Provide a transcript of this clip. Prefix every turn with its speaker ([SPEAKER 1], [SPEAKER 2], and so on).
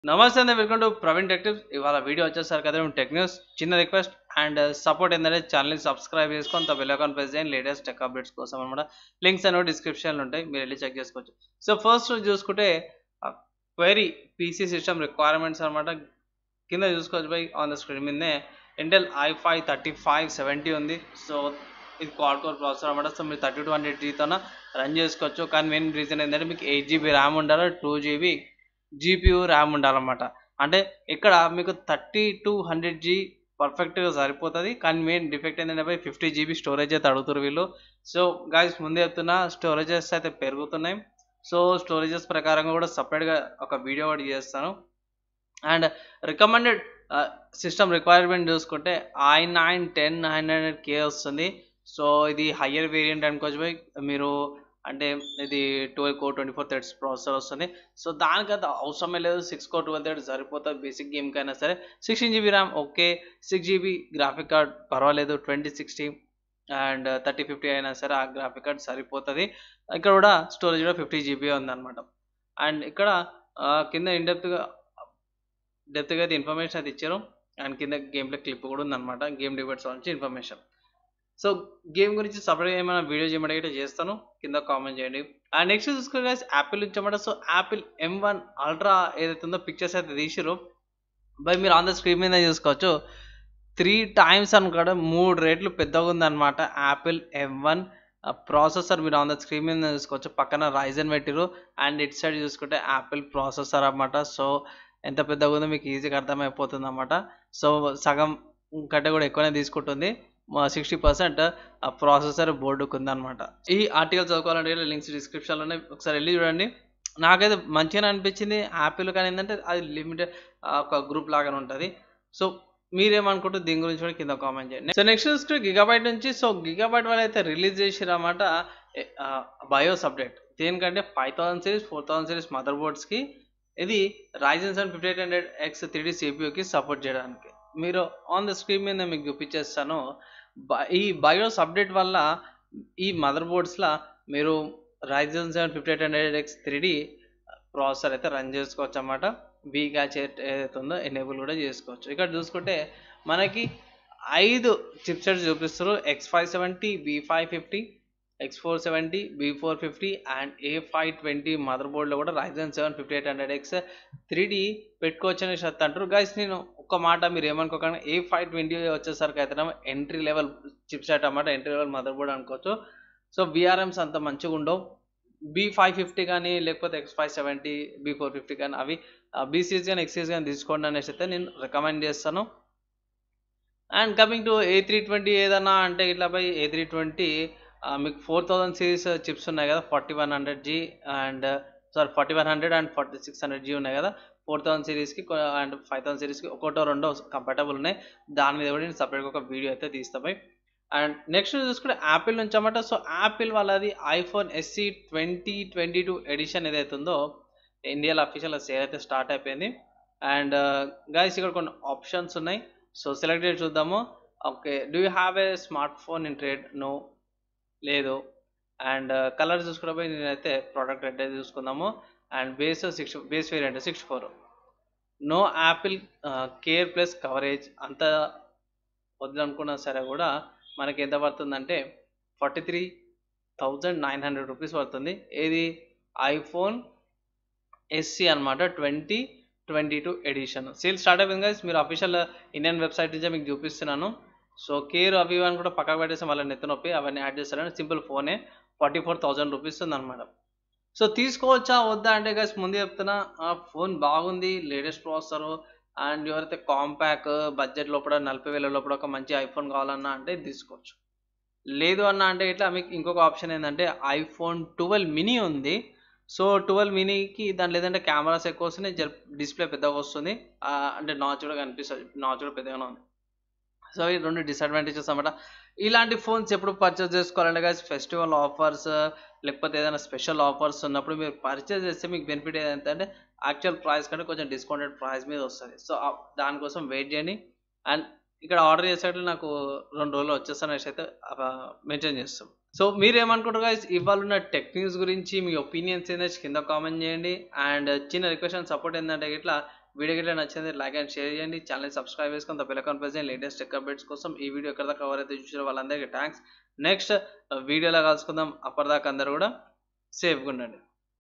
[SPEAKER 1] నమస్తే అండి welcome to Praveen టెక్టివ్ ఇవాళ వీడియో వచ్చేసరికి కదా టెక్ న్యూస్ చిన్న రిక్వెస్ట్ అండ్ సపోర్ట్ ఏంటంటే ఛానల్ని సబ్స్క్రైబ్ చేసుకొని తో బెల్ ఐకాన్ ప్రెస్ చేయండి లేటెస్ట్ టెక్ అప్డేట్స్ కోసం అనమాట లింక్స్ అనేవి డిస్క్రిప్షన్లో ఉంటాయి మీరు వెళ్ళి చెక్ చేసుకోవచ్చు సో ఫస్ట్ చూసుకుంటే క్వైరీ పీసీ సిస్టమ్ రిక్వైర్మెంట్స్ అనమాట కింద చూసుకోవచ్చు బై ఆన్ ద స్క్రీన్ మీదనే Intel I five thirty five seventy ఉంది సో ఇది క్వాడ్ కోర్ ప్రాసెసర్ అనమాట సో మీరు థర్టీ టూ హండ్రెడ్ జీతోన రన్ చేసుకోవచ్చు కానీ మెయిన్ రీజన్ ఏంటంటే మీకు ఎయిట్ జీబీ ర్యామ్ ఉండాలి టూ జీబీ జీపీయూ ర్యామ్ ఉండాలన్నమాట అంటే ఇక్కడ మీకు థర్టీ టు హండ్రెడ్ జీ పర్ఫెక్ట్గా సరిపోతుంది కానీ మెయిన్ డిఫెక్ట్ ఏంటంటే ఫిఫ్టీ జీబీ స్టోరేజ్ అయితే అడుగుతారు వీళ్ళు సో గాయస్ ముందే చెప్తున్నా స్టోరేజెస్ అయితే పెరుగుతున్నాయి సో స్టోరేజెస్ ప్రకారంగా కూడా సపరేట్గా ఒక వీడియో కూడా చేస్తాను అండ్ రికమెండెడ్ సిస్టమ్ రిక్వైర్మెంట్ చూసుకుంటే I nine ten nine hundred K వస్తుంది సో ఇది హయ్యర్ వేరియంట్ అనుకోవచ్చు బై మీరు అంటే ఇది twelve core twenty four threads processor వస్తుంది సో దానికైతే అవసరమే లేదు సిక్స్ కో ట్వెల్వ్ థర్డ్స్ సరిపోతుంది బేసిక్ గేమ్కి అయినా సరే sixteen GB RAM okay six GB graphic card పర్వాలేదు twenty sixty and thirty fifty అయినా సరే ఆ గ్రాఫిక్ కార్డ్ సరిపోతుంది ఇక్కడ కూడా స్టోరేజ్ కూడా ఫిఫ్టీ జీబీ ఉందన్నమాట అండ్ ఇక్కడ కింద ఇండెప్త్గా డెప్త్గా అయితే ఇన్ఫర్మేషన్ అయితే ఇచ్చారు అండ్ కింద గేమ్ ప్లే క్లిప్ కూడా ఉందన్నమాట గేమ్ డిబేట్స్ నుంచి ఇన్ఫర్మేషన్ సో గేమ్ గురించి సపరేట్ ఏమైనా వీడియో చేయమంటే చేస్తాను కింద కామెంట్ చేయండి అండ్ నెక్స్ట్ చూసుకుని గైస్ యాపిల్ నుంచి అన్నమాట so Apple M one Ultra ఏదైతే ఉందో పిక్చర్స్ అయితే తీసిరు బై మీరు ఆన్ ద స్క్రీన్ మీద చూసుకోవచ్చు త్రీ టైమ్స్ అనుకోవడం మూడు రేట్లు పెద్దగా ఉందన్నమాట యాపిల్ ఎం వన్ ప్రాసెసర్ మీరు ఆన్ ద స్క్రీన్ మీద చూసుకోవచ్చు పక్కన రైజన్ పెట్టిరు అండ్ ఇట్ సైడ్ చూసుకుంటే యాపిల్ ప్రాసెసర్ అన్నమాట సో ఎంత పెద్దగా ఉందో మీకు ఈజీగా అర్థమైపోతుంది అన్నమాట సో సగం కంటే కూడా ఎక్కువనే తీసుకుంటుంది సిక్స్టీ పర్సెంట్ ఆ ప్రాసెసర్ బోర్డుకు ఉందన్నమాట ఈ ఆర్టికల్ చదువుకోవాలంటే లింక్స్ డిస్క్రిప్షన్లో ఉన్నాయి ఒకసారి వెళ్ళి చూడండి నాకైతే మంచిగానే అనిపించింది యాపిల్ కానీ ఏంటంటే అది లిమిటెడ్ ఒక గ్రూప్ లాగానే ఉంటుంది సో మీరేమనుకుంటారు దీని గురించి కూడా కింద కామెంట్ చేయండి సో నెక్స్ట్ చూసుకుంటే గిగాబైట్ నుంచి సో గిగాబైట్ వాళ్ళు అయితే రిలీజ్ చేసిరన్నమాట బయోస్ అప్డేట్ దేనికంటే five thousand series four thousand series మదర్ బోర్డ్స్కి ఇది Ryzen seven fifty eight hundred X three సిపియూకి సపోర్ట్ చేయడానికి మీరు ఆన్ ద స్క్రీన్ మీద మీకు చూపించేస్తాను ఈ బయోస్ అప్డేట్ వల్ల ఈ మదర్ బోర్డ్స్లో మీరు Ryzen seven fifty eight hundred X three processor అయితే రన్ చేసుకోవచ్చు అన్నమాట వీ క్యాచ్ ఏదైతే ఉందో ఎనేబుల్ కూడా చేసుకోవచ్చు ఇక్కడ చూసుకుంటే మనకి ఐదు చిప్సెట్స్ చూపిస్తారు X five seventy B five fifty X four seventy B four fifty and A five twenty మదర్ బోర్డ్లో కూడా Ryzen seven fifty eight hundred X three D పెట్టుకోవచ్చు అనేసి అంటారు గైస్ నేను ఒక మాట మీరు ఏమనుకోకుండా ఏ ఫైవ్ ట్వంటీ వచ్చేసరికి అయితే ఎంట్రీ లెవెల్ చిప్సెట్ అన్నమాట ఎంట్రీ లెవెల్ మదర్ బోర్డ్ అనుకోవచ్చు సో విఆర్ఎమ్స్ అంత మంచిగా ఉండవు బీ ఫైవ్ ఫిఫ్టీ కానీ లేకపోతే X five seventy B four fifty కానీ అవి బీసీఎస్ కానీ ఎక్సీఎస్ కానీ తీసుకోండి అనేసి అయితే నేను రికమెండ్ చేస్తాను and coming to A three twenty ఏదన్నా అంటే ఇట్లా పై ఏ త్రీ ట్వంటీ మీకు ఫోర్ థౌజండ్ సిరీస్ చిప్స్ ఉన్నాయి కదా forty one hundred G and sorry forty one hundred and forty six hundred G ఉన్నాయి కదా ఫోర్ థౌసండ్ సిరీస్కి అండ్ ఫైవ్ థౌసండ్ సిరీస్కి ఒకటో రెండో కంఫర్టబుల్ ఉన్నాయి దాని మీద కూడా నేను సపరేట్గా ఒక వీడియో అయితే తీస్తాయి అండ్ నెక్స్ట్ చూసుకుంటే యాపిల్ నుంచి అన్నమాట సో యాపిల్ వాళ్ళది iPhone SE twenty twenty two edition ఏదైతే ఉందో ఇండియాలో అఫీషియల్ సేల్ అయితే స్టార్ట్ అయిపోయింది అండ్ గైస్ ఇక్కడ కొన్ని ఆప్షన్స్ ఉన్నాయి సో సెలెక్ట్ చేసి చూద్దాము okay do you have a smartphone in trade no లేదు అండ్ కలర్ చూసుకున్నప్పుడు నేనైతే ప్రోడక్ట్ రెడ్ అయితే చూసుకుందాము and base six base variant sixty four no Apple care plus coverage అంత వద్దనుకున్నా సరే కూడా మనకి ఎంత పడుతుందంటే forty three thousand nine hundred rupees పడుతుంది ఏది ఐఫోన్ ఎస్సీ అనమాట twenty twenty two edition sale start అయిపోయింది కదా మీరు అఫీషియల్ ఇండియన్ వెబ్సైట్ నుంచే మీకు చూపిస్తున్నాను సో కేర్ అవి ఇవన్నీ కూడా పక్కకు పెట్టేసి వాళ్ళ నెత్తి నొప్పి అవన్నీ యాడ్ చేస్తారని సింపుల్ ఫోనే ఫార్టీ ఫోర్ థౌజండ్ రూపీస్ ఉంది అనమాట సో తీసుకోవచ్చా వద్దా అంటే గైస్ ముందే చెప్తున్నా ఆ ఫోన్ బాగుంది లేటెస్ట్ ప్రాసెసర్ అండ్ ఎవరైతే కాంపాక్ బడ్జెట్ లోపల నలభై వేల లోపల ఒక మంచి ఐఫోన్ కావాలన్నా అంటే తీసుకోవచ్చు లేదు అన్న అంటే ఇట్లా మీకు ఇంకొక ఆప్షన్ ఏంటంటే ఐఫోన్ ట్వెల్వ్ మినీ ఉంది సో ట్వెల్వ్ మినీకి దాని లేదంటే కెమెరాస్ ఎక్కువ వస్తున్నాయి జర డిస్ప్లే పెద్దగా వస్తుంది అంటే నాచ్ కూడా కనిపిస్తుంది నాచ్ కూడా పెద్దగానే ఉంది సో ఈ రెండు డిసడ్వాంటేజెస్ అనమాట ఇలాంటి ఫోన్స్ ఎప్పుడు పర్చేస్ చేసుకోవాలంటే గాయస్ ఫెస్టివల్ ఆఫర్స్ లేకపోతే ఏదైనా స్పెషల్ ఆఫర్స్ ఉన్నప్పుడు మీరు పర్చేస్ చేస్తే మీకు బెనిఫిట్ ఏంటంటే యాక్చువల్ ప్రైస్ కంటే కొంచెం డిస్కౌంటెడ్ ప్రైస్ మీద వస్తుంది సో దానికోసం వెయిట్ చేయండి అండ్ ఇక్కడ ఆర్డర్ చేసేటప్పుడు నాకు రెండు రోజులు వచ్చేస్తాను అయితే మెన్షన్ చేస్తాం సో మీరు ఏమనుకుంటారు గైస్ ఇవాళ ఉన్న టెక్ న్యూస్ గురించి మీ ఒపీనియన్స్ ఏంటో కింద కామెంట్ చేయండి అండ్ చిన్న రిక్వెస్ట్ అండ్ సపోర్ట్ ఏంటంటే ఇట్లా వీడియో గిట్ల నచ్చింది లైక్ అండ్ షేర్ చేయండి ఛానల్ సబ్స్క్రైబ్ చేసుకొని బెల్ ఐకాన్ ప్రెస్ చేయండి లేటెస్ట్ టెక్ అప్డేట్స్ కోసం ఈ వీడియో ఎక్కడ దాకా ఎవరైతే చూసారో వాళ్ళందరికీ థ్యాంక్స్ నెక్స్ట్ వీడియోలో కలుసుకుందాం అప్పటిదాకా అందరూ కూడా సేఫ్గా ఉండండి